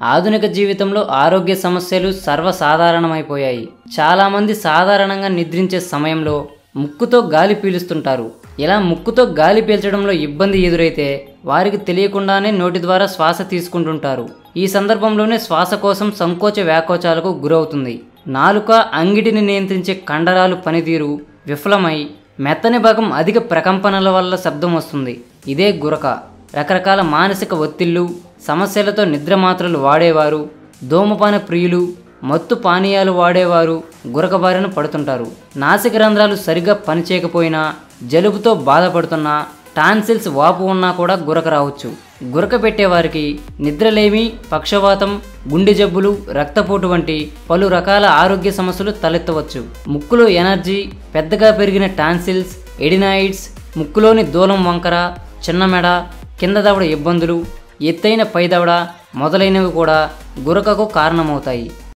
ఆధునిక జీవితంలో ఆరోగ్య సమస్యలు సర్వసాధారణమైపోయాయి చాలామంది సాధారణంగా నిద్రించే సమయంలో ముక్కుతో గాలి పీలుస్తుంటారు ఇలా ముక్కుతో గాలి పీల్చడంలో ఇబ్బంది ఎదురైతే వారికి తెలియకుండానే నోటి ద్వారా శ్వాస తీసుకుంటుంటారు ఈ సందర్భంలోనే శ్వాస కోసం సంకోచ వ్యాకోచాలకు గురవుతుంది నాలుక అంగిటిని నియంత్రించే కండరాలు పనితీరు విఫలమై మెత్తని భాగం అధిక ప్రకంపనల వల్ల శబ్దం వస్తుంది ఇదే గురక రకరకాల మానసిక ఒత్తిళ్లు సమస్యలతో నిద్ర మాత్రలు వాడేవారు ధూమపాన ప్రియులు మత్తు పానీయాలు వాడేవారు గురక బారిన పడుతుంటారు నాసిక రంధ్రాలు సరిగ్గా పనిచేయకపోయినా జలుబుతో బాధపడుతున్నా టాన్సిల్స్ వాపు ఉన్నా కూడా గురక రావచ్చు గురక పెట్టేవారికి నిద్రలేమి పక్షవాతం గుండె జబ్బులు రక్తపోటు వంటి పలు రకాల ఆరోగ్య సమస్యలు తలెత్తవచ్చు ముక్కులో ఎనర్జీ పెద్దగా పెరిగిన టాన్సిల్స్ ఎడినాయిడ్స్ ముక్కులోని దూలం వంకర చిన్న మెడ కింద దవడ ఇబ్బందులు ఎత్తైన పైదవడ మొదలైనవి కూడా గురకకు కారణమవుతాయి